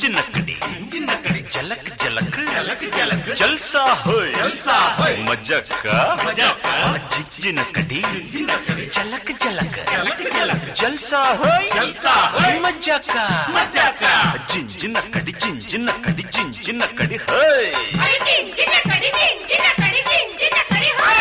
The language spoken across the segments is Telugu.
జింజినక్కడి జిన్నక్కడి జలక్ జలక్ జలక్ జలక్ జల్సా హోయ్ జల్సా హోయ్ మజక్క మజాక జింజినక్కడి జిన్నక్కడి జలక్ జలక్ జలక్ జలక్ జల్సా హోయ్ జల్సా హోయ్ మజక్క మజాక జింజినక్కడి జింజినక్కడి జింజినక్కడి హోయ్ అరే జింజిన కడి జింజిన కడి జింజిన కడి హోయ్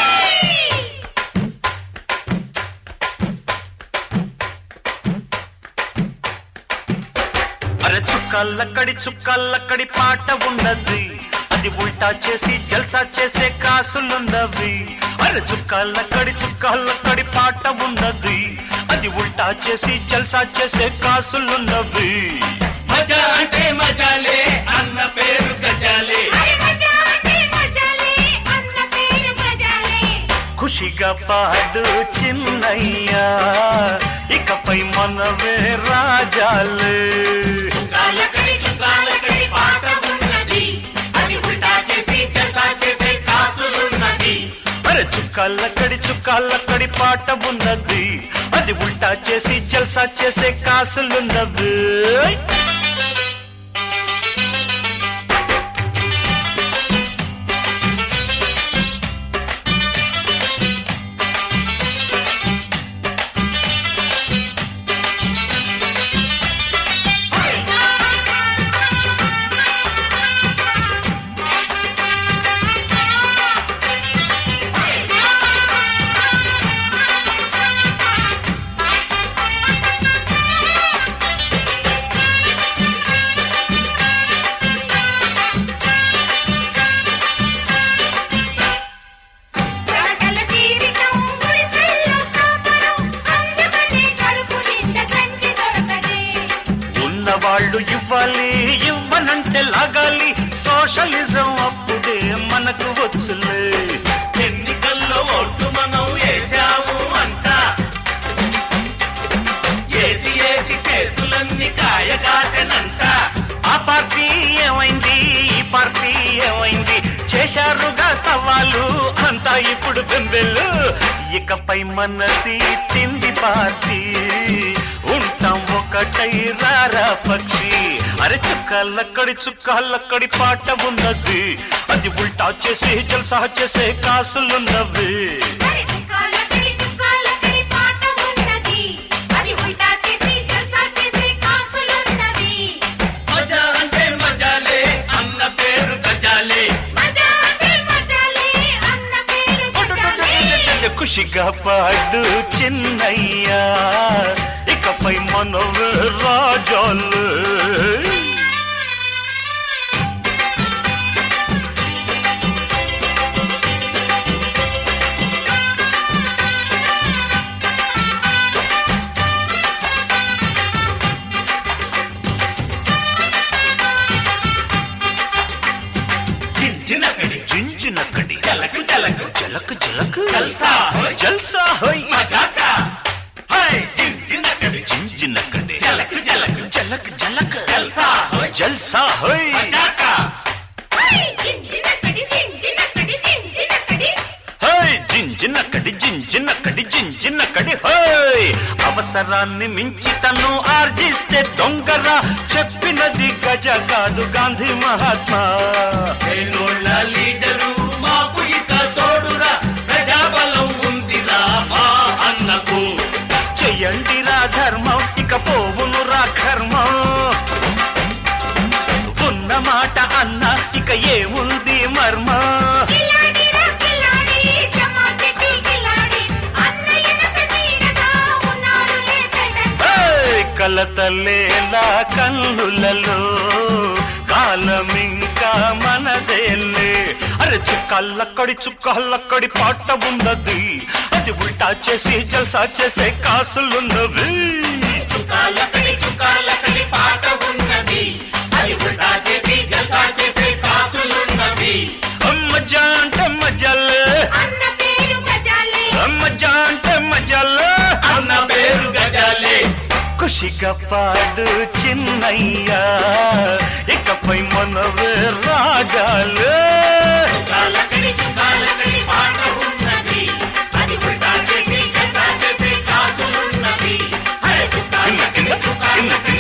అరే చుక్కల్లక్కడి చుక్కల్లక్కడి పాట ఉన్నది అది ఉల్టా చేసి జల్సా చేసే కాసులున్నవి అరే చుక్కల్లక్కడి చుక్కల్లక్కడి పాట ఉన్నది అది ఉల్టా చేసి జల్సా చేసే కాసులున్నవి మజా అంటే మజాలే అన్న పేరు గజాలే అరే మజా అంటే మజాలే అన్న పేరు మజాలే ఖుషిగా పాడు చిన్నయ్యా ఇకపై మనవే రాజాలే చుక్కాలకడి చుక్కాలకడి పాట ఉన్నది అది ఉల్టా చేసి జల్సా చేసే కాసులున్నది అరే చుక్కల్లక్కడి చుక్కల్లక్కడి పాట ఉన్నది అది ఉల్టా చేసి జల్సా చేసే కాసులున్నవి సకల జీవితం గుడిసెల్లో కాపరం అందమనే కడుపు నిండా కంచి దొరకదే ఉన్నవాళ్ళు ఇవ్వాలి ఇవ్వనంటే లాగాలి సోషలిజం అప్పుడే మనకు వచ్చులే ఎన్నికల్లో ఓట్లు మనం వేసాము అంట ఏసి ఏసి చేతులన్నీ కాయ కాసెనంట ఆ పార్టీ ఏమైంది ఈ పార్టీ ఏమైంది చేశారుగా సవాలు అంతా ఇప్పుడు బెంబెలు ఇకపై మనది తిండి పార్టీ ఉంటాం ఒకటై రారా పక్షి అరే చుక్కలక్కడి చుక్కలక్కడి పాట ఉన్నది అది ఉల్టా చేసి జల్సా చేసే కాసులున్నవి మరి చుక్కాలకడి చుక్కాలకడి పాట ఉన్నది అది ఉల్టా చేసి జల్సా చేసే కాసులున్నది మజా అంటే మజాలే అన్న పేరు గజాలే మజా అంటే మజాలే అన్న పేరు మజాలే ఖుషిగా పాడు చిన్నయ్యా ఇకపై మనవే రాజాలు జింజినకడి జింజినక్కడి జలకు జలకు జలక్ జలక్ జల్సా హోయ్. జల్సా హోయ్ మజాక హై జింజినకడి జింజినక్కడి జలకు జలకు జలక్ జలక్ జల్సా హోయ్ జల్సా హోయ్ మజాక హోయ్ జింజిన కడి జింజిన కడి జింజిన కడి హోయ్ జింజినక్కడి జింజినక్కడి జింజినక్కడి హోయ్ అవసరాన్ని మించి తను ఆర్జిస్తే దొంగరా చెప్పినది గజ కాదు గాంధీ మహాత్మా పేదోళ్ళ లీడరు మాకు ఇక తోడురా ప్రజాబలం ఉందిరా మా అన్నకు చెయ్యండి రా ధర్మం ఇక పోవును రా కర్మం ఉన్న మాట అన్న ఇక ఏముంది మర్మం కిలాడి రా కిలాడి జమా చెట్టి కిలాడి అన్నయ్యనక నీడగా ఉన్నారు లేదండి ఏయ్! కలతలేలా కన్నులలో కాలమింకా మనదేలే అరే చుక్కల్లక్కడి చుక్కల్లక్కడి పాట ఉన్నది అది ఉల్టా చేసి జల్సా చేసే కాసులున్నవి చుక్కాలకడి చుక్కాలకడి పాట ఉన్నది అది ఉల్టా చేసి జల్సా చేసే కాసులున్నది మజా అంటే మజాలే అన్న పేరు మజాలే మజా అంటే మజాలే అన్న పేరు గజాలే ఖుషిగా పాడు చిన్నయ్యా ఇకపై మనవే రాజాలే చుక్కాలకడి చుక్కాలకడి పాట ఉన్నది అది ఉల్టా చేసి జల్సా చేసే కాసులున్నది హై చుక్కాలకడి చుక్కాలకడి